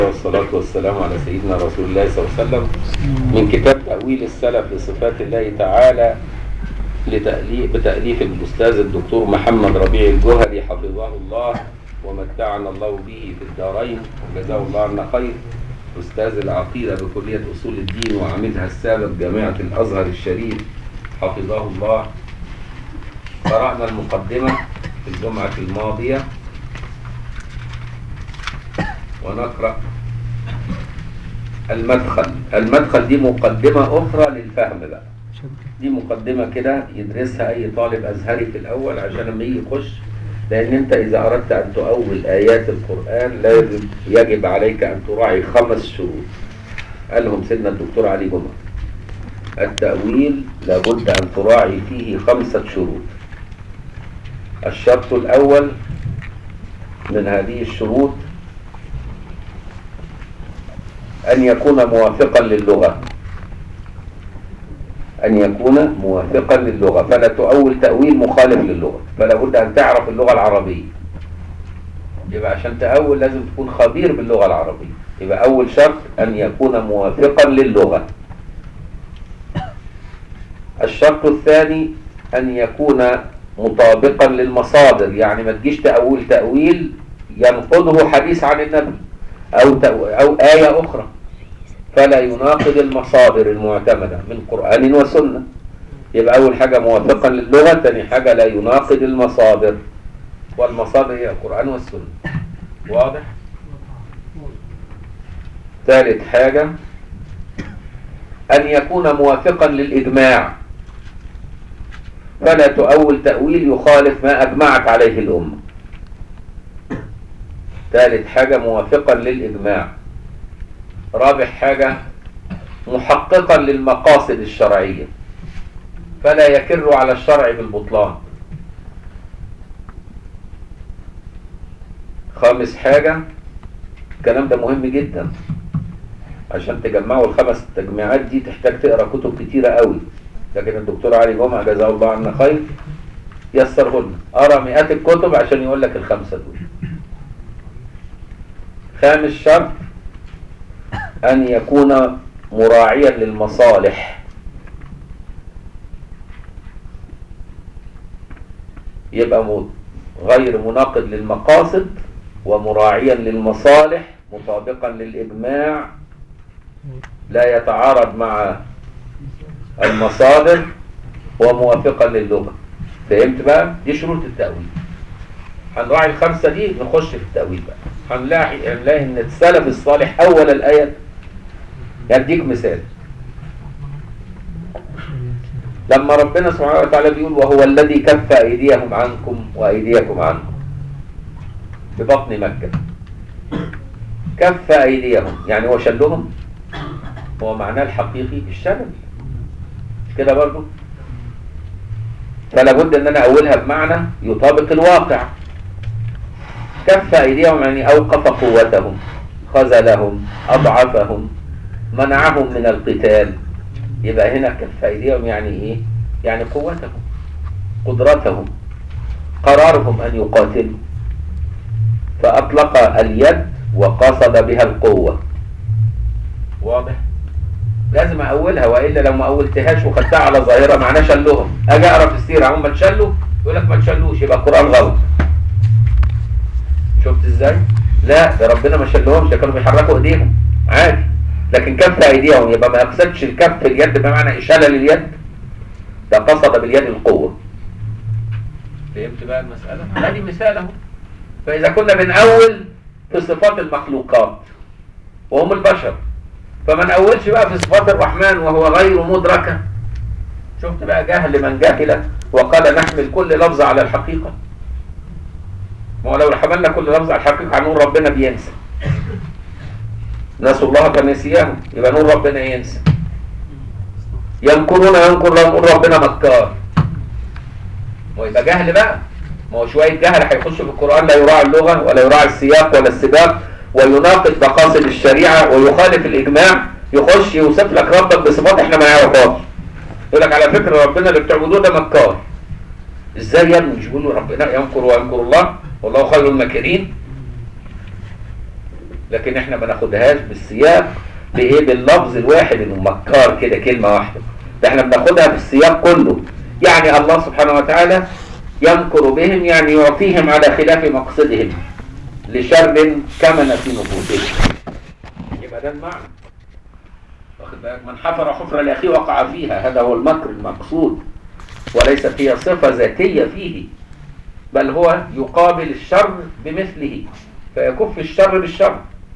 والصلاة والسلام على سيدنا رسول الله صلى الله عليه وسلم من كتاب تأويل السلف لصفات الله تعالى لتأليف بتأليف الأستاذ الدكتور محمد ربيع الجهري حفظه الله ومتعنا الله به في الدارين وجزاه الله عنا خير أستاذ العقيدة بكلية أصول الدين وعميدها السابق جامعة الأزهر الشريف حفظه الله قرأنا المقدمة في الجمعة الماضية ونقرأ المدخل المدخل دي مقدمة أخرى للفهم بقى دي مقدمة كده يدرسها أي طالب أزهري في الأول عشان لما يجي يخش لأن أنت إذا أردت أن تؤول آيات القرآن لازم يجب عليك أن تراعي خمس شروط قالهم سيدنا الدكتور علي جمعة التأويل لابد أن تراعي فيه خمسة شروط الشرط الأول من هذه الشروط أن يكون موافقا للغة أن يكون موافقا للغة فلا تؤول تأويل مخالف للغة فلا بد أن تعرف اللغة العربية يبقى عشان تأول لازم تكون خبير باللغة العربية يبقى أول شرط أن يكون موافقا للغة الشرط الثاني أن يكون مطابقا للمصادر يعني ما تجيش تأول تأويل ينقضه حديث عن النبي أو, أو آية أخرى فلا يناقض المصادر المعتمدة من قرآن وسنة يبقى أول حاجة موافقا للغة ثاني حاجة لا يناقض المصادر والمصادر هي القرآن والسنة واضح؟ ثالث حاجة أن يكون موافقا للإجماع فلا تؤول تأويل يخالف ما أجمعت عليه الأمة ثالث حاجة موافقا للإجماع رابع حاجة محققا للمقاصد الشرعية فلا يكر على الشرع بالبطلان خامس حاجة الكلام ده مهم جدا عشان تجمعوا الخمس تجميعات دي تحتاج تقرا كتب كتيرة قوي لكن الدكتور علي جمعة جزاه الله عنا خير يسره لنا قرا مئات الكتب عشان يقول لك الخمسة دول خامس شرط أن يكون مراعيا للمصالح يبقى غير مناقض للمقاصد ومراعيا للمصالح مطابقا للإجماع لا يتعارض مع المصادر وموافقا للغة فهمت بقى؟ دي شروط التأويل هنراعي الخمسة دي نخش في التأويل بقى هنلاقي هنلاقي ان السلف الصالح اول الايه يديك مثال لما ربنا سبحانه وتعالى بيقول وهو الذي كف ايديهم عنكم وايديكم عنكم ببطن مكه كف ايديهم يعني هو شلهم هو معناه الحقيقي الشلل مش كده برضه فلا بد ان انا اولها بمعنى يطابق الواقع كف أيديهم يعني أوقف قوتهم خذلهم أضعفهم منعهم من القتال يبقى هنا كف أيديهم يعني إيه؟ يعني قوتهم قدرتهم قرارهم أن يقاتلوا فأطلق اليد وقصد بها القوة واضح؟ لازم أولها وإلا لو ما أولتهاش وخدتها على ظاهرة معناه شلهم أجي أقرأ في السيرة هم تشلوا يقول لك ما تشلوش يبقى القرآن غلط شفت ازاي لا ده ربنا ما شلهمش ده كانوا بيحركوا ايديهم عادي لكن كف ايديهم يبقى ما يقصدش الكف اليد بمعنى اشاله لليد ده قصد باليد القوه فهمت بقى المساله ادي مثال اهو فاذا كنا بنأول في صفات المخلوقات وهم البشر فما نأولش بقى في صفات الرحمن وهو غير مدركه شفت بقى جهل من جهل وقال نحمل كل لفظ على الحقيقه ما هو لو حملنا كل لفظ على الحقيقة نور ربنا بينسى نسوا الله فنسيهم يبقى نور ربنا ينسى يمكرون ينكر لهم نور ربنا مكار ويبقى جهل بقى ما هو شوية جهل هيخش في القرآن لا يراعي اللغة ولا يراعي السياق ولا السباق ويناقض مقاصد الشريعة ويخالف الإجماع يخش يوصف لك ربك بصفات احنا ما نعرفهاش يقول لك على فكرة ربنا اللي بتعبدوه ده مكار ازاي يا ابني مش بيقولوا ربنا ينكر وينكر الله والله خير الماكرين لكن احنا ما ناخدهاش بالسياق بايه باللفظ الواحد انه مكار كده كلمه واحده ده احنا بناخدها بالسياق كله يعني الله سبحانه وتعالى يمكر بهم يعني يعطيهم على خلاف مقصدهم لشر كمن في نفوسهم يبقى ده المعنى واخد بالك من حفر حفرة لأخيه وقع فيها هذا هو المكر المقصود وليست هي صفة ذاتية فيه بل هو يقابل الشر بمثله فيكف الشر بالشر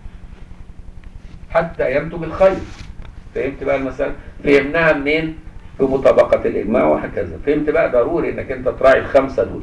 حتى ينتج الخير فهمت بقى المسألة فهمناها منين بمطابقة الإجماع وهكذا فهمت بقى ضروري انك انت تراعي الخمسة دول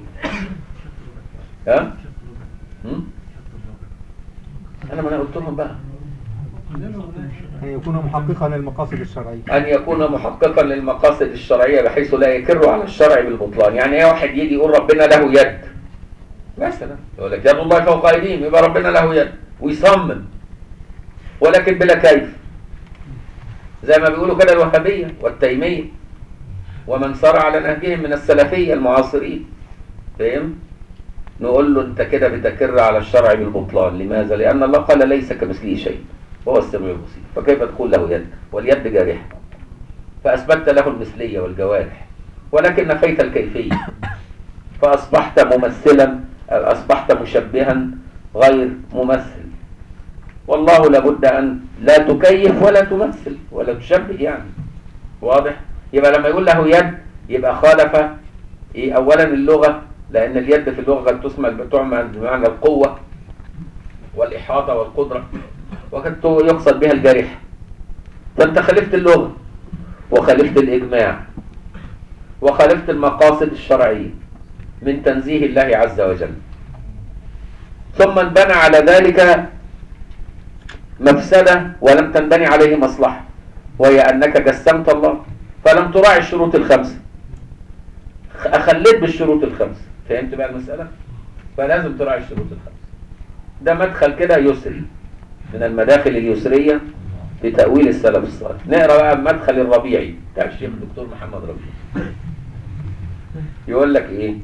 ها هم؟ انا ما انا قلت لهم بقى أن يكون محققا للمقاصد الشرعية أن يكون محققا للمقاصد الشرعية بحيث لا يكر على الشرع بالبطلان يعني ايه واحد يجي يقول ربنا له يد مثلا يقول لك يد الله فوق أيديهم يبقى ربنا له يد ويصمم ولكن بلا كيف زي ما بيقولوا كده الوهابية والتيمية ومن سار على نهجهم من السلفية المعاصرين فاهم؟ نقول له انت كده بتكر على الشرع بالبطلان لماذا؟ لأن الله قال ليس كمثله شيء وهو السميع البصير فكيف تقول له يد واليد جارحة فأثبتت له المثلية والجوارح ولكن نفيت الكيفية فأصبحت ممثلا أصبحت مشبها غير ممثل والله لابد أن لا تكيف ولا تمثل ولا تشبه يعني واضح يبقى لما يقول له يد يبقى خالف إيه أولا اللغة لأن اليد في اللغة قد تسمى تعمل بمعنى القوة والإحاطة والقدرة وقد يقصد بها الجارحة فأنت خالفت اللغة وخالفت الإجماع وخالفت المقاصد الشرعية من تنزيه الله عز وجل ثم انبنى على ذلك مفسدة ولم تنبني عليه مصلحة وهي أنك جسمت الله فلم تراعي الشروط الخمسة أخليت بالشروط الخمسة فهمت بقى المسألة؟ فلازم تراعي الشروط الخمسة ده مدخل كده يسري من المداخل اليسرية في تأويل السلف الصالح نقرأ بقى المدخل الربيعي بتاع الشيخ الدكتور محمد ربيع يقول لك ايه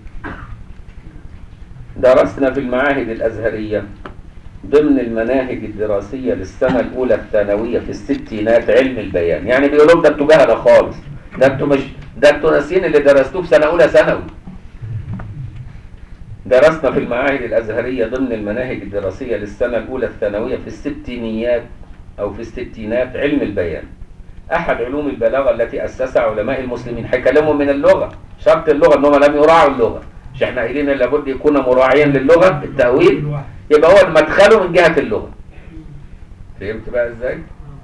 درسنا في المعاهد الأزهرية ضمن المناهج الدراسية للسنة الأولى الثانوية في الستينات علم البيان يعني بيقولوا ده انتوا جهلة خالص ده انتوا مش ده انتوا ناسيين اللي درستوه في سنة أولى ثانوي درسنا في المعاهد الأزهرية ضمن المناهج الدراسية للسنة الأولى الثانوية في الستينيات أو في الستينات علم البيان أحد علوم البلاغة التي أسسها علماء المسلمين هيكلموا من اللغة شرط اللغة إنهم لم يراعوا اللغة مش احنا قايلين إن لابد يكون مراعيا للغة التأويل يبقى هو مدخله من جهة اللغة فهمت بقى إزاي؟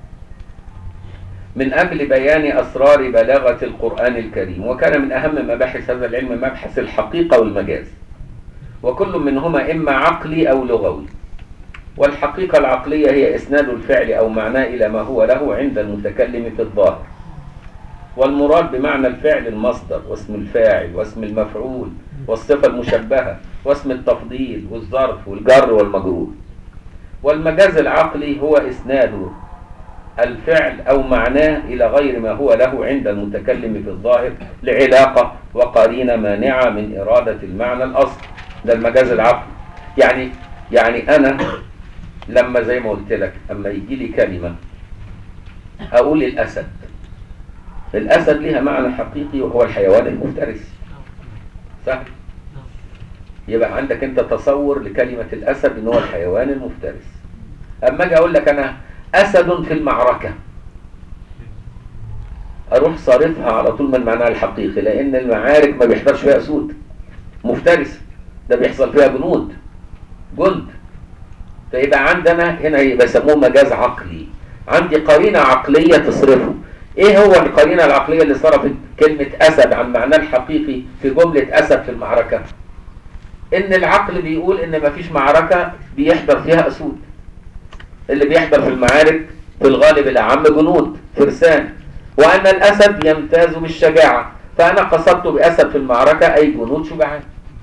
من أجل بيان أسرار بلاغة القرآن الكريم وكان من أهم مباحث هذا العلم مبحث الحقيقة والمجاز وكل منهما إما عقلي أو لغوي والحقيقة العقلية هي إسناد الفعل أو معناه إلى ما هو له عند المتكلم في الظاهر والمراد بمعنى الفعل المصدر واسم الفاعل واسم المفعول والصفة المشبهة واسم التفضيل والظرف والجر والمجرور والمجاز العقلي هو إسناد الفعل أو معناه إلى غير ما هو له عند المتكلم في الظاهر لعلاقة وقرينة مانعة من إرادة المعنى الأصل ده المجاز العقلي يعني يعني أنا لما زي ما قلت لك أما يجي لي كلمة أقول الأسد الأسد لها معنى حقيقي وهو الحيوان المفترس سهل يبقى عندك أنت تصور لكلمة الأسد إن هو الحيوان المفترس أما أجي أقول لك أنا أسد في المعركة أروح صارفها على طول من معناها الحقيقي لأن المعارك ما بيحضرش فيها أسود مفترس ده بيحصل فيها جنود جند فيبقى عندنا هنا يبقى يسموه مجاز عقلي عندي قرينة عقلية تصرفه ايه هو القرينة العقلية اللي صرفت كلمة اسد عن معناه الحقيقي في جملة اسد في المعركة ان العقل بيقول ان مفيش معركة بيحضر فيها اسود اللي بيحضر في المعارك في الغالب الاعم جنود فرسان وان الاسد يمتاز بالشجاعة فانا قصدت باسد في المعركة اي جنود شجعان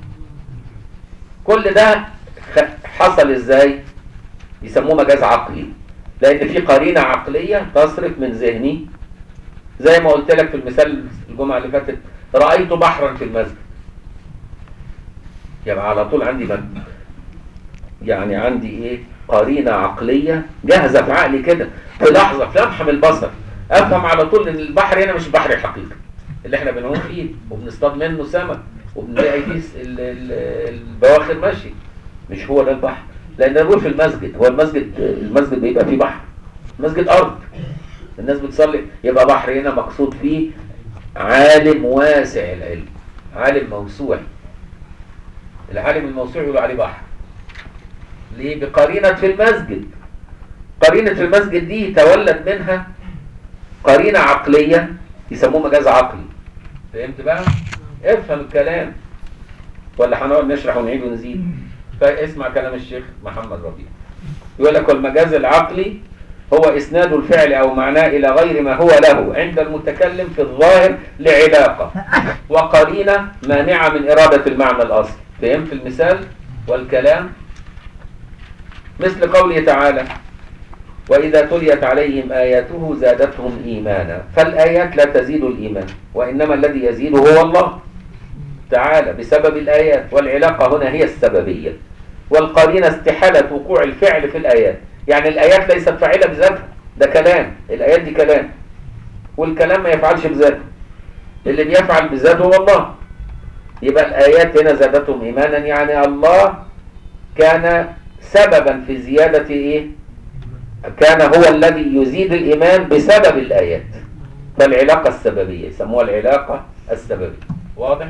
كل ده حصل ازاي يسموه مجاز عقلي لان في قرينة عقلية تصرف من ذهني زي ما قلت لك في المثال الجمعة اللي فاتت رأيت بحرا في المسجد يبقى على طول عندي من يعني عندي ايه قرينة عقلية جاهزة في عقلي كده في لحظة في لمحة من البصر افهم على طول ان البحر هنا مش بحر الحقيقي اللي احنا بنعوم فيه وبنصطاد منه سمك وبنلاقي فيه س- ال- ال- البواخر ماشي مش هو ده البحر لان نقول في المسجد هو المسجد المسجد بيبقى فيه بحر المسجد ارض الناس بتصلي يبقى بحر هنا مقصود فيه عالم واسع العلم عالم موسوعي العالم الموسوعي يقولوا عليه بحر ليه بقرينة في المسجد قرينة في المسجد دي تولد منها قرينة عقلية يسموه مجاز عقلي فهمت بقى؟ افهم الكلام ولا هنقعد نشرح ونعيد ونزيد فاسمع كلام الشيخ محمد ربيع يقول لك والمجاز العقلي هو إسناد الفعل أو معناه إلى غير ما هو له عند المتكلم في الظاهر لعلاقة وقرينة مانعة من إرادة المعنى الأصلي فهمت المثال والكلام مثل قوله تعالى وإذا تليت عليهم آياته زادتهم إيمانا فالآيات لا تزيد الإيمان وإنما الذي يزيد هو الله تعالى بسبب الآيات والعلاقة هنا هي السببية والقرينة استحالة وقوع الفعل في الآيات يعني الآيات ليست فاعلة بذاتها ده كلام الآيات دي كلام والكلام ما يفعلش بذاته اللي بيفعل بذاته هو الله يبقى الآيات هنا زادتهم إيمانا يعني الله كان سببا في زيادة إيه كان هو الذي يزيد الإيمان بسبب الآيات فالعلاقة السببية يسموها العلاقة السببية واضح؟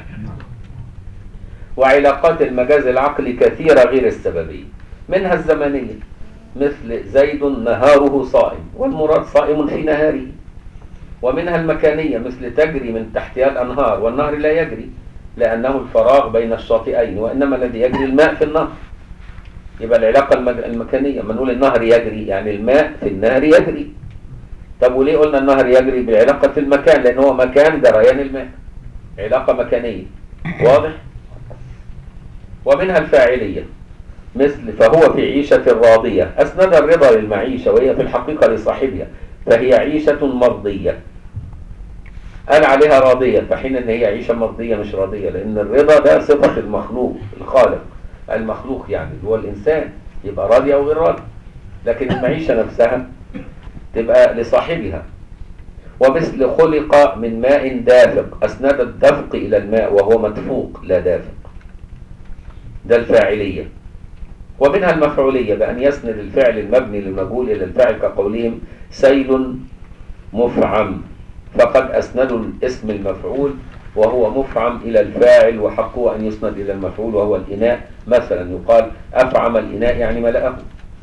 وعلاقات المجاز العقلي كثيرة غير السببية منها الزمنية مثل زيد نهاره صائم والمراد صائم في نهاره ومنها المكانية مثل تجري من تحتها الأنهار والنهر لا يجري لأنه الفراغ بين الشاطئين وإنما الذي يجري الماء في النهر يبقى العلاقة المج- المكانية ما نقول النهر يجري يعني الماء في النهر يجري طب وليه قلنا النهر يجري بعلاقة المكان لأن هو مكان جريان الماء علاقة مكانية واضح ومنها الفاعلية مثل فهو في عيشة راضية أسند الرضا للمعيشة وهي في الحقيقة لصاحبها فهي عيشة مرضية قال عليها راضية فحين ان هي عيشة مرضية مش راضية لان الرضا ده صفة المخلوق الخالق المخلوق يعني اللي هو الانسان يبقى راضي او غير راضي لكن المعيشة نفسها تبقى لصاحبها ومثل خلق من ماء دافق اسند الدفق الى الماء وهو مدفوق لا دافق ده الفاعلية ومنها المفعولية بأن يسند الفعل المبني للمجهول إلى الفاعل كقولهم سيل مفعم فقد أسندوا الاسم المفعول وهو مفعم إلى الفاعل وحقه أن يسند إلى المفعول وهو الإناء مثلا يقال أفعم الإناء يعني ملأه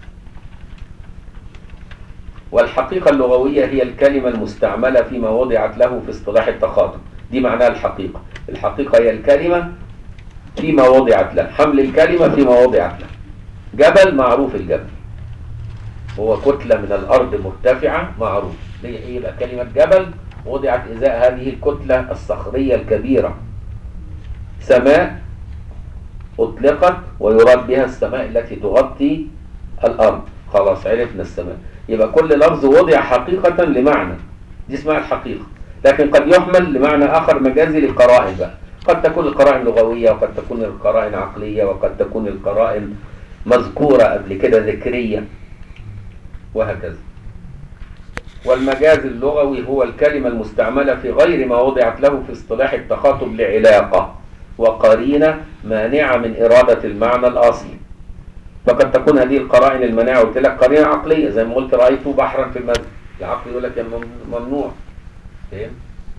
والحقيقة اللغوية هي الكلمة المستعملة فيما وضعت له في اصطلاح التخاطب دي معناها الحقيقة الحقيقة هي الكلمة فيما وضعت له حمل الكلمة فيما وضعت له جبل معروف الجبل هو كتلة من الأرض مرتفعة معروف دي إيه يبقى كلمة جبل وضعت إزاء هذه الكتلة الصخرية الكبيرة سماء أطلقت ويراد بها السماء التي تغطي الأرض خلاص عرفنا السماء يبقى كل لفظ وضع حقيقة لمعنى دي اسمها الحقيقة لكن قد يحمل لمعنى آخر مجازي لقرائن بقى قد تكون القرائن لغوية وقد تكون القرائن عقلية وقد تكون القرائن مذكورة قبل كده ذكرية وهكذا والمجاز اللغوي هو الكلمة المستعملة في غير ما وضعت له في اصطلاح التخاطب لعلاقة وقرينة مانعة من إرادة المعنى الأصلي فقد تكون هذه القرائن المانعة قلت لك قرينة عقلية زي ما قلت رأيت بحرا في المسجد العقل يقول لك يا مم- ممنوع فاهم؟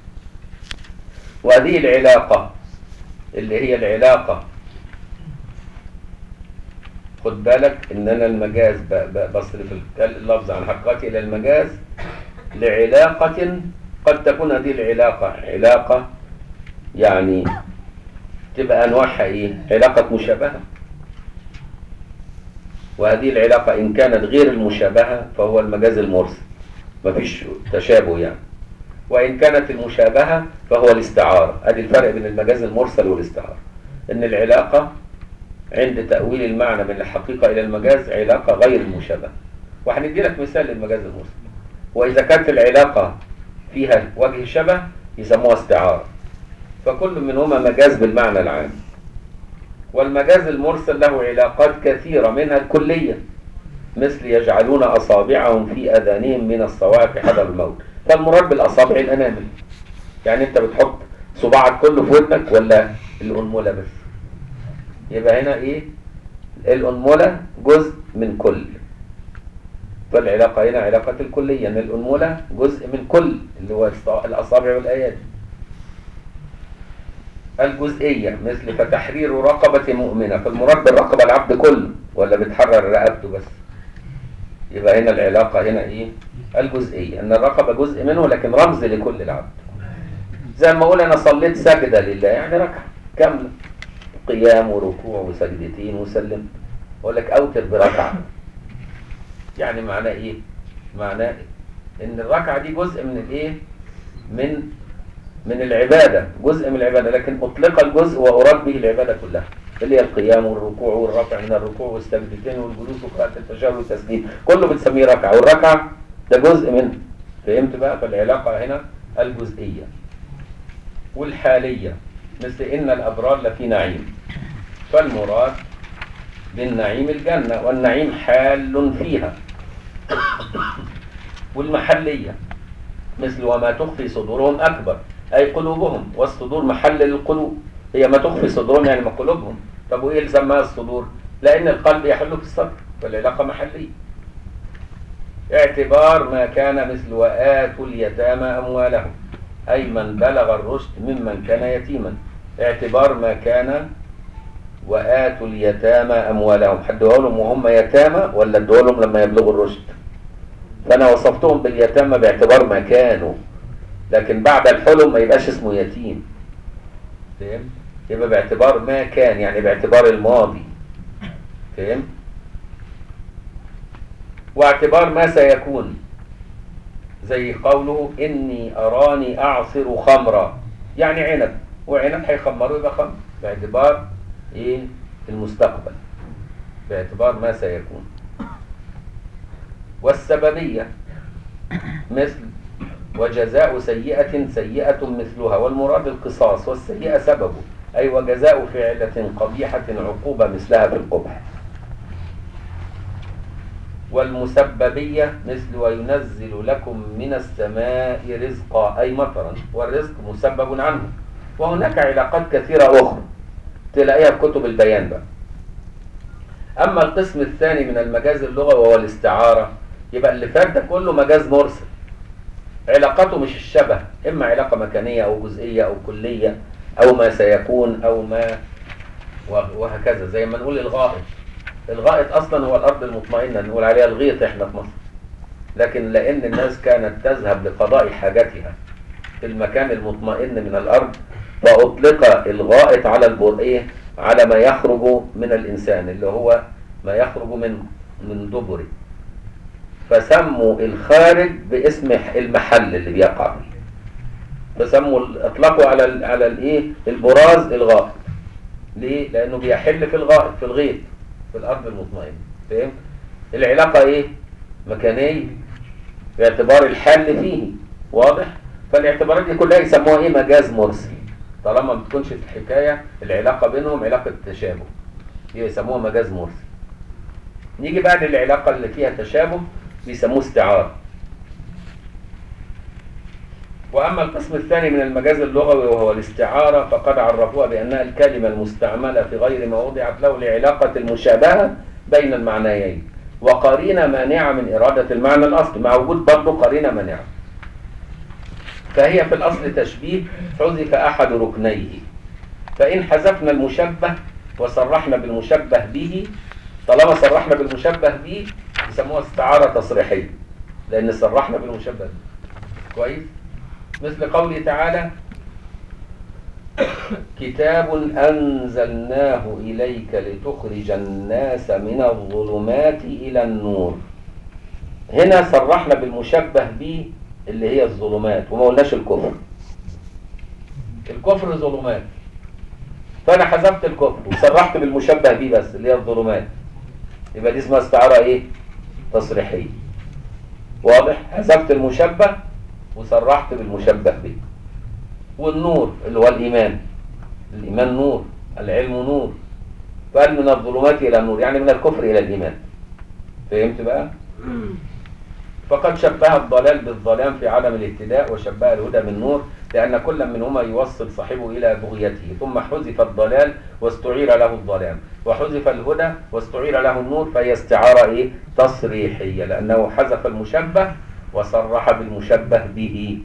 وهذه العلاقة اللي هي العلاقة خد بالك ان انا المجاز ب- ب- بصرف الك- اللفظ عن حقيقته الى المجاز لعلاقة قد تكون هذه العلاقة علاقة يعني تبقى انواعها ايه علاقة مشابهة وهذه العلاقة ان كانت غير المشابهة فهو المجاز المرسل مفيش تشابه يعني وإن كانت المشابهة فهو الاستعارة ادي الفرق بين المجاز المرسل والاستعارة إن العلاقة عند تأويل المعنى من الحقيقة إلى المجاز علاقة غير المشابهة وهندي لك مثال للمجاز المرسل وإذا كانت العلاقة فيها وجه شبه يسموها استعارة فكل منهما مجاز بالمعنى العام والمجاز المرسل له علاقات كثيرة منها الكلية مثل يجعلون أصابعهم في أذانهم من الصواعق حذر الموت فالمراد بالأصابع الأنامل يعني أنت بتحط صباعك كله في ودنك ولا الأنملة بس يبقى هنا إيه الأنملة جزء من كل فالعلاقة هنا علاقة الكلية أن الأنملة جزء من كل اللي هو الص- الأصابع والأيادي الجزئية مثل فتحرير رقبة مؤمنة فالمراد بالرقبة العبد كله ولا بتحرر رقبته بس يبقى هنا العلاقة هنا إيه الجزئية أن الرقبة جزء منه لكن رمز لكل العبد زي ما أقول أنا صليت سجدة لله يعني ركعة كاملة قيام وركوع وسجدتين وسلمت أقول لك أوتر بركعة يعني معناه إيه معناه إن الركعة دي جزء من الإيه من من العبادة جزء من العبادة لكن أطلق الجزء وأراد به العبادة كلها اللي هي القيام والركوع والرفع من الركوع والسجدتين والجلوس وقراءة التشهد والتسليم كله بتسميه ركعة والركعة ده جزء منه فهمت بقى فالعلاقة هنا الجزئية والحالية مثل إن الأبرار لفي نعيم فالمراد بالنعيم الجنة والنعيم حال فيها والمحلية مثل وما تخفي صدورهم أكبر أي قلوبهم والصدور محل للقلوب هي ما تخفي صدورهم يعني ما قلوبهم طب وإيه اللي سماها الصدور؟ لأن القلب يحل في الصدر فالعلاقة محلية اعتبار ما كان مثل وآتوا اليتامى أموالهم أي من بلغ الرشد ممن كان يتيما اعتبار ما كان وآتوا اليتامى أموالهم حد لهم وهم يتامى ولا ادوها لهم لما يبلغوا الرشد فأنا وصفتهم باليتامى باعتبار ما كانوا لكن بعد الحلم ما يبقاش اسمه يتيم فهم؟ يبقى باعتبار ما كان يعني باعتبار الماضي فهم؟ واعتبار ما سيكون زي قوله إني أراني أعصر خمرا يعني عنب وعنب هيخمره يبقى خمر باعتبار إيه المستقبل باعتبار ما سيكون والسببية مثل وجزاء سيئة سيئة مثلها والمراد القصاص والسيئة سببه أي وجزاء فعلة قبيحة عقوبة مثلها في القبح والمسببية مثل وينزل لكم من السماء رزقا أي مطرا والرزق مسبب عنه وهناك علاقات كثيرة أخرى تلاقيها في كتب البيان بقى أما القسم الثاني من المجاز اللغوي وهو الاستعارة يبقى اللي فات ده كله مجاز مرسل علاقته مش الشبه إما علاقة مكانية أو جزئية أو كلية أو ما سيكون أو ما وهكذا زي ما نقول الغائط الغائط أصلا هو الأرض المطمئنة نقول عليها الغيط إحنا في مصر لكن لأن الناس كانت تذهب لقضاء حاجتها في المكان المطمئن من الأرض فأطلق الغائط على البرئية على ما يخرج من الإنسان اللي هو ما يخرج من من دبره فسموا الخارج باسم المحل اللي بيقع فيه فسموا اطلقوا على ال على الايه البراز الغائط ليه لانه بيحل في الغائط في الغيط في الارض المطمئنه فاهم العلاقه ايه مكانيه باعتبار الحل فيه واضح فالاعتبارات دي كلها يسموها ايه مجاز مرسل طالما ما بتكونش الحكايه العلاقه بينهم علاقه تشابه يسموها مجاز مرسل نيجي بقى للعلاقه اللي فيها تشابه بيسموه استعاره وأما القسم الثاني من المجاز اللغوي وهو الاستعارة فقد عرفوها بأنها الكلمة المستعملة في غير ما وضعت له لعلاقة المشابهة بين المعنيين وقرينة مانعة من إرادة المعنى الأصلي مع وجود برضه قرينة مانعة فهي في الأصل تشبيه حذف أحد ركنيه فإن حذفنا المشبه وصرحنا بالمشبه به طالما صرحنا بالمشبه به يسموها استعارة تصريحية لأن صرحنا بالمشبه به كويس مثل قوله تعالى كتاب أنزلناه إليك لتخرج الناس من الظلمات إلى النور هنا صرحنا بالمشبه به اللي هي الظلمات وما قلناش الكفر الكفر ظلمات فأنا حذفت الكفر وصرحت بالمشبه به بس اللي هي الظلمات يبقى دي اسمها استعارة إيه؟ تصريحية واضح؟ حذفت المشبه وصرحت بالمشبه به والنور اللي هو الإيمان الإيمان نور العلم نور فقال من الظلمات إلى النور يعني من الكفر إلى الإيمان فهمت بقى فقد شبه الضلال بالظلام في عدم الاهتداء وشبه الهدى بالنور لأن كل منهما يوصل صاحبه إلى بغيته ثم حذف الضلال واستعير له الظلام وحذف الهدى واستعير له النور فهي استعارة إيه؟ تصريحية لأنه حذف المشبه وصرح بالمشبه به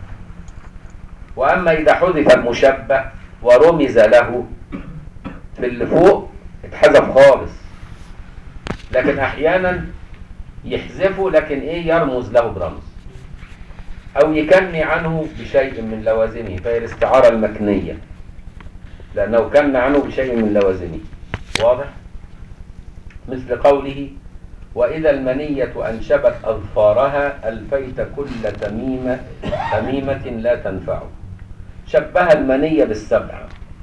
وأما إذا حذف المشبه ورمز له في اللي فوق اتحذف خالص لكن أحيانا يحذفه لكن إيه يرمز له برمز أو يكني عنه بشيء من لوازمه فهي الاستعارة المكنية لأنه كن عنه بشيء من لوازمه واضح؟ مثل قوله وإذا المنية أنشبت أظفارها ألفيت كل تميمة تميمة لا تنفع شبه المنية بالسبع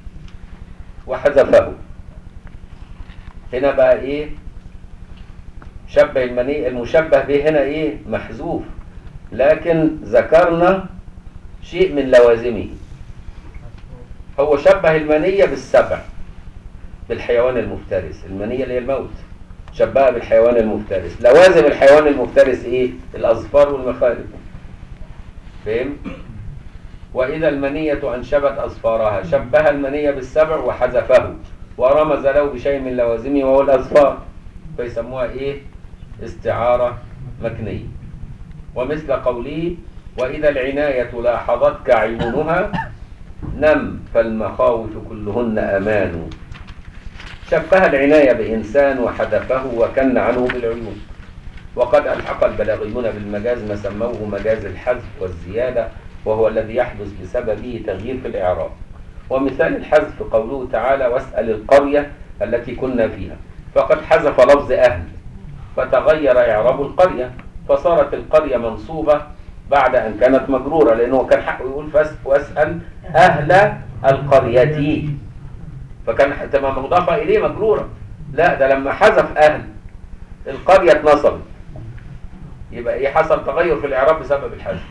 وحذفه هنا بقى إيه شبه المني المشبه به هنا إيه محذوف لكن ذكرنا شيء من لوازمه هو شبه المنية بالسبع بالحيوان المفترس المنية اللي هي الموت شبهها بالحيوان المفترس لوازم الحيوان المفترس ايه الاظفار والمخالب فهم واذا المنية انشبت اظفارها شبه المنية بالسبع وحذفه ورمز له بشيء من لوازمه وهو الاظفار فيسموها ايه استعارة مكنية ومثل قوله وإذا العناية لاحظتك عيونها نم فالمخاوف كلهن أمان شبه العناية بإنسان وحذفه وكن عنه بالعيون وقد ألحق البلاغيون بالمجاز ما سموه مجاز الحذف والزيادة وهو الذي يحدث بسببه تغيير في الإعراب ومثال الحذف قوله تعالى واسأل القرية التي كنا فيها فقد حذف لفظ أهل فتغير إعراب القرية فصارت القرية منصوبة بعد أن كانت مجرورة لأنه كان حقه يقول فس واسأل أهل القرية فكان تبقى مضافة إليه مجرورة لا ده لما حذف أهل القرية اتنصبت يبقى إيه حصل تغير في الإعراب بسبب الحذف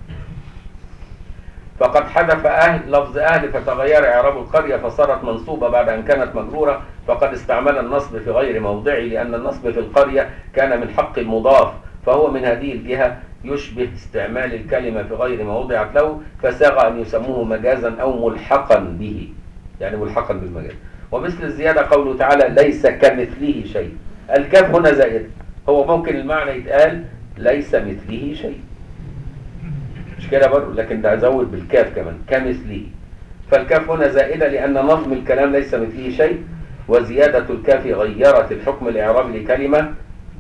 فقد حذف أهل لفظ أهل فتغير إعراب القرية فصارت منصوبة بعد أن كانت مجرورة فقد استعمل النصب في غير موضعه لأن النصب في القرية كان من حق المضاف فهو من هذه الجهة يشبه استعمال الكلمة في غير موضع له فساغ أن يسموه مجازا أو ملحقا به يعني ملحقا بالمجاز ومثل الزيادة قوله تعالى ليس كمثله شيء الكاف هنا زائد هو ممكن المعنى يتقال ليس مثله شيء مش كده برضه لكن ده ازود بالكاف كمان كمثله فالكاف هنا زائدة لأن نظم الكلام ليس مثله شيء وزيادة الكاف غيرت الحكم الإعرابي لكلمة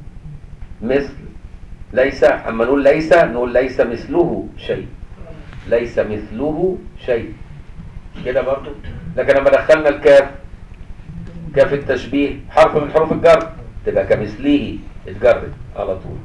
مثل ليس أما نقول ليس نقول ليس مثله شيء ليس مثله شيء كده برضه لكن لما دخلنا الكاف كاف التشبيه حرف من حروف الجر تبقى كمثله اتجرد على طول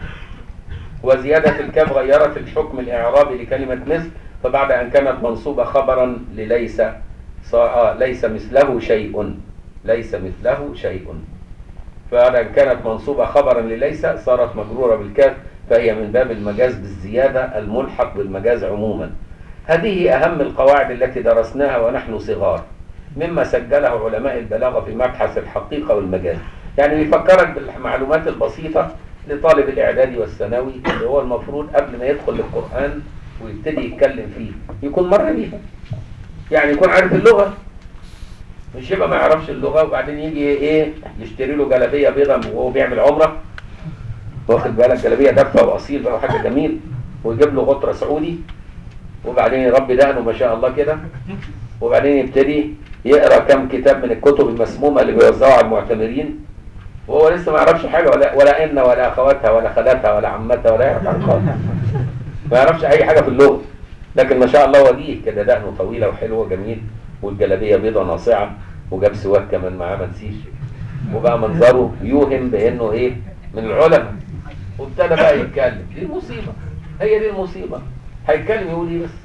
وزيادة الكاف غيرت الحكم الإعرابي لكلمة مثل فبعد أن كانت منصوبة خبرا لليس صار آه ليس مثله شيء ليس مثله شيء فبعد أن كانت منصوبة خبرا لليس صارت مجرورة بالكاف فهي من باب المجاز بالزيادة الملحق بالمجاز عموما هذه أهم القواعد التي درسناها ونحن صغار مما سجله علماء البلاغة في مبحث الحقيقة والمجاز يعني بيفكرك بالمعلومات البسيطة لطالب الإعدادي والثانوي اللي هو المفروض قبل ما يدخل القرآن ويبتدي يتكلم فيه يكون مر بيها يعني يكون عارف اللغة مش يبقى ما يعرفش اللغة وبعدين يجي ايه يشتري له جلابية بيضة وهو بيعمل عمرة واخد بالك جلابية دفة وأصيل بقى وحاجة جميل ويجيب له غطرة سعودي وبعدين يربي دقنه ما شاء الله كده وبعدين يبتدي يقرا كم كتاب من الكتب المسمومة اللي بيوزعوها على المعتمرين وهو لسه ما يعرفش حاجة ولا ولا إن ولا أخواتها ولا خالاتها ولا عمتها ولا يعرف عن خالص ما يعرفش أي حاجة في اللغة لكن ما شاء الله وجيه كده دقنه طويلة وحلوة جميل والجلابية بيضة ناصعة وجاب سواك كمان معاه ما نسيش وبقى منظره يوهم بأنه إيه من العلماء وابتدى بقى يتكلم دي المصيبة هي دي المصيبة هيتكلم يقول ايه بس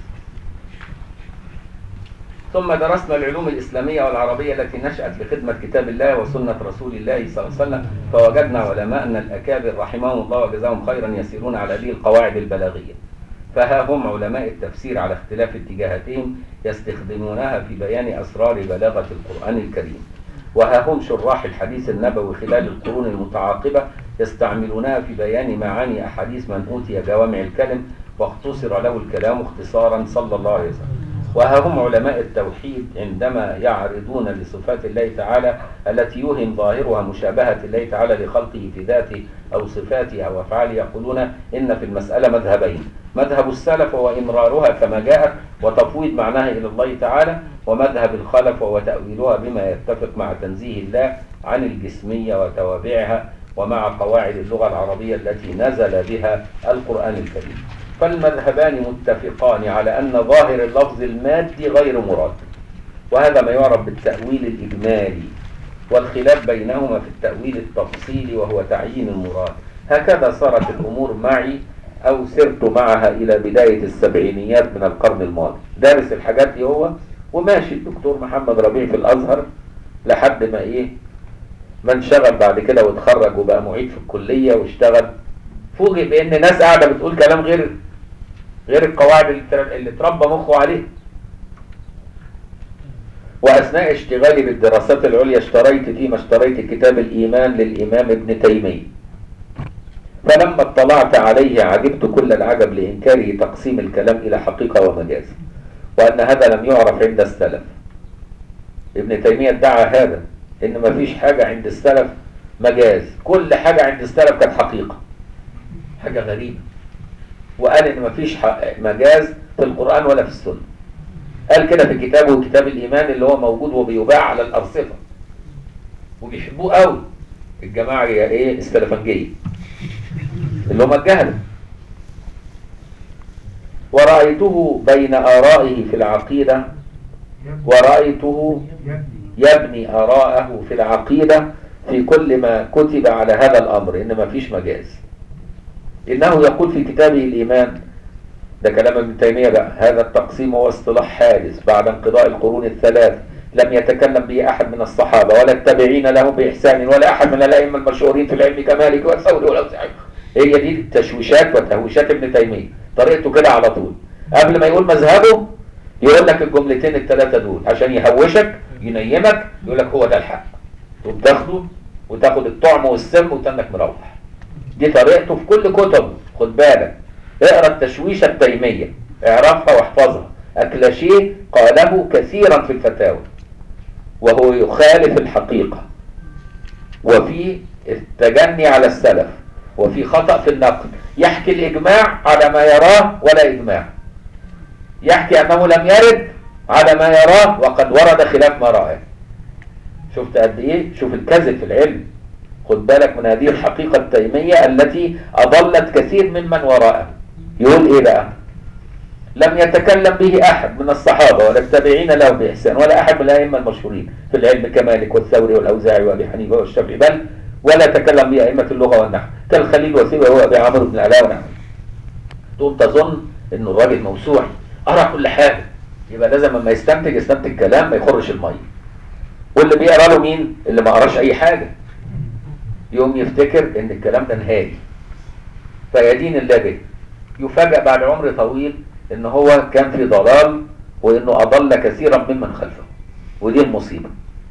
ثم درسنا العلوم الإسلامية والعربية التي نشأت لخدمة كتاب الله وسنة رسول الله صلى الله عليه وسلم فوجدنا علماءنا الأكابر رحمهم الله وجزاهم خيرا يسيرون على هذه القواعد البلاغية فها هم علماء التفسير على اختلاف اتجاهاتهم يستخدمونها في بيان أسرار بلاغة القرآن الكريم وها هم شراح الحديث النبوي خلال القرون المتعاقبة يستعملونها في بيان معاني أحاديث من أوتي جوامع الكلم واختصر له الكلام اختصارا صلى الله عليه وسلم وها هم علماء التوحيد عندما يعرضون لصفات الله تعالى التي يوهم ظاهرها مشابهة الله تعالى لخلقه في ذاته أو صفاته أو أفعاله يقولون إن في المسألة مذهبين مذهب السلف هو إمرارها كما جاءت وتفويض معناها إلى الله تعالى ومذهب الخلف وهو تأويلها بما يتفق مع تنزيه الله عن الجسمية وتوابعها ومع قواعد اللغة العربية التي نزل بها القرآن الكريم فالمذهبان متفقان على أن ظاهر اللفظ المادي غير مراد وهذا ما يعرف بالتأويل الإجمالي والخلاف بينهما في التأويل التفصيلي وهو تعيين المراد هكذا صارت الأمور معي أو سرت معها إلى بداية السبعينيات من القرن الماضي دارس الحاجات دي هو وماشي الدكتور محمد ربيع في الأزهر لحد ما إيه ما انشغل بعد كده واتخرج وبقى معيد في الكلية واشتغل فوجئ بان ناس قاعده بتقول كلام غير غير القواعد اللي تر- اللي اتربى مخه عليها واثناء اشتغالي بالدراسات العليا اشتريت فيما اشتريت كتاب الايمان للامام ابن تيميه فلما اطلعت عليه عجبت كل العجب لانكاره تقسيم الكلام الى حقيقه ومجاز وان هذا لم يعرف عند السلف ابن تيميه ادعى هذا ان مفيش حاجه عند السلف مجاز كل حاجه عند السلف كانت حقيقه حاجة غريبة وقال ان مفيش ح- مجاز في القرآن ولا في السنة قال كده في كتابه كتاب الإيمان اللي هو موجود وبيباع على الأرصفة وبيحبوه قوي الجماعة يا ايه السلفنجية اللي هم الجهلة ورأيته بين آرائه في العقيدة ورأيته يبني آراءه في العقيدة في كل ما كتب على هذا الأمر إن ما فيش مجاز إنه يقول في كتابه الإيمان ده كلام ابن تيمية بقى هذا التقسيم هو اصطلاح حادث بعد انقضاء القرون الثلاث لم يتكلم به أحد من الصحابة ولا التابعين لهم بإحسان ولا أحد من الأئمة المشهورين في العلم كمالك والثوري والأوزاعي هي دي التشويشات وتهويشات ابن تيمية طريقته كده على طول قبل ما يقول مذهبه يقول لك الجملتين الثلاثة دول عشان يهوشك ينيمك يقول لك هو ده الحق تقوم تاخده وتاخد الطعم والسم وتنك مروح دي طريقته في كل كتبه خد بالك اقرا التشويشة التيمية اعرفها واحفظها أكلاشيه قاله كثيرا في الفتاوى وهو يخالف الحقيقة وفي التجني على السلف وفي خطأ في النقل يحكي الإجماع على ما يراه ولا إجماع يحكي أنه لم يرد على ما يراه وقد ورد خلاف ما رأى شفت قد إيه شوف الكذب في العلم خد بالك من هذه الحقيقة التيمية التي أضلت كثير ممن وراءه يقول إيه بقى لم يتكلم به أحد من الصحابة ولا التابعين له بإحسان ولا أحد من الأئمة المشهورين في العلم كمالك والثوري والأوزاعي وأبي حنيفة والشافعي بل ولا تكلم به أئمة اللغة والنحو كالخليل وسيبة هو أبي عمرو بن العلاء ونحوه تقوم تظن إنه الراجل موسوعي أرى كل حاجة يبقى لازم لما يستنتج يستنتج كلام ما يخرش المية واللي بيقرا له مين؟ اللي ما قراش أي حاجة يوم يفتكر إن الكلام ده نهائي فيدين الله به يفاجأ بعد عمر طويل ان هو كان في ضلال وانه اضل كثيرا ممن خلفه ودي المصيبة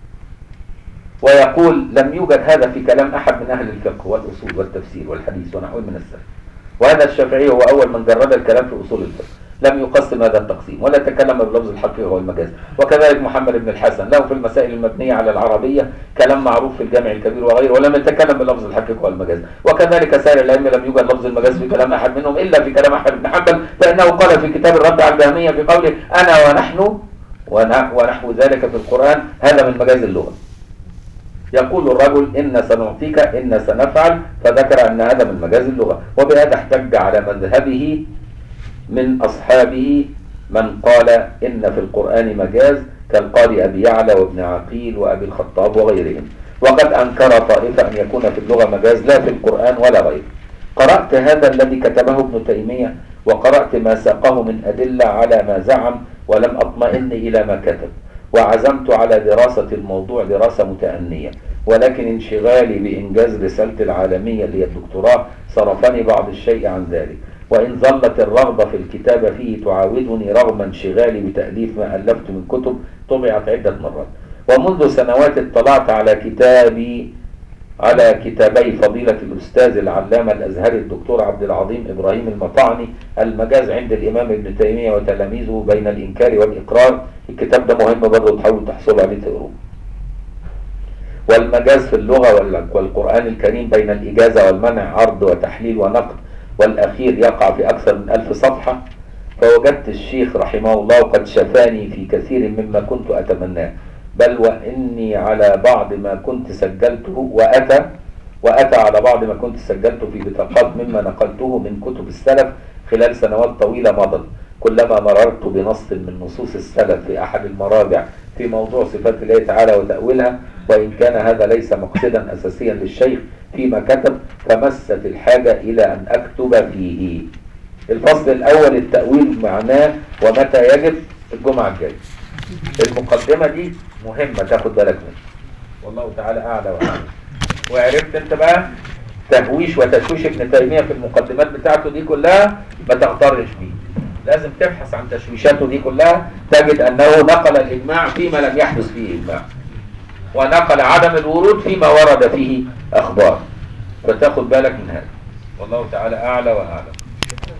ويقول لم يوجد هذا في كلام احد من اهل الفقه والاصول والتفسير والحديث ونحوه من السلف وهذا الشافعي هو اول من جرد الكلام في اصول الفقه لم يقسم هذا التقسيم ولا تكلم بلفظ الحق وهو المجاز وكذلك محمد بن الحسن له في المسائل المبنية على العربية كلام معروف في الجامع الكبير وغيره ولم يتكلم بلفظ الحق وهو المجاز وكذلك سائر الأئمة لم يوجد لفظ المجاز في كلام أحد منهم إلا في كلام أحمد بن حنبل فإنه قال في كتاب الرد على الجهمية في قوله أنا ونحن ونحو ذلك في القرآن هذا من مجاز اللغة يقول الرجل إن سنعطيك إن سنفعل فذكر أن هذا من مجاز اللغة وبهذا احتج على مذهبه من أصحابه من قال إن في القرآن مجاز كالقاضي أبي يعلى وابن عقيل وأبي الخطاب وغيرهم وقد أنكر طائفة أن يكون في اللغة مجاز لا في القرآن ولا غيره قرأت هذا الذي كتبه ابن تيمية وقرأت ما ساقه من أدلة على ما زعم ولم أطمئن إلى ما كتب وعزمت على دراسة الموضوع دراسة متأنية ولكن انشغالي بإنجاز رسالة العالمية اللي هي الدكتوراه صرفني بعض الشيء عن ذلك وإن ظلت الرغبة في الكتابة فيه تعاودني رغم انشغالي بتأليف ما ألفت من كتب طبعت عدة مرات ومنذ سنوات اطلعت على كتابي على كتابي فضيلة الأستاذ العلامة الأزهري الدكتور عبد العظيم إبراهيم المطعني المجاز عند الإمام ابن تيمية وتلاميذه بين الإنكار والإقرار الكتاب ده مهم برضه تحاولوا تحصلوا عليه تقروه والمجاز في اللغة وال- والقرآن الكريم بين الإجازة والمنع عرض وتحليل ونقد والأخير يقع في أكثر من ألف صفحة فوجدت الشيخ رحمه الله قد شفاني في كثير مما كنت أتمناه بل وإني على بعض ما كنت سجلته وأتى وأتى على بعض ما كنت سجلته في بطاقات مما نقلته من كتب السلف خلال سنوات طويلة مضت كلما مررت بنص من نصوص السلف في أحد المراجع في موضوع صفات الله تعالى وتأويلها وإن كان هذا ليس مقصدا أساسيا للشيخ فيما كتب فمست الحاجة إلى أن أكتب فيه الفصل الأول التأويل معناه ومتى يجب الجمعة الجاية المقدمة دي مهمة تاخد بالك منها والله تعالى أعلى وأعلم وعرفت أنت بقى تهويش وتشويش ابن تيمية في المقدمات بتاعته دي كلها ما تغترش بيه لازم تبحث عن تشويشاته دي كلها تجد أنه نقل الإجماع فيما لم يحدث فيه إجماع ونقل عدم الورود فيما ورد فيه أخبار فتاخد بالك من هذا والله تعالى أعلى وأعلم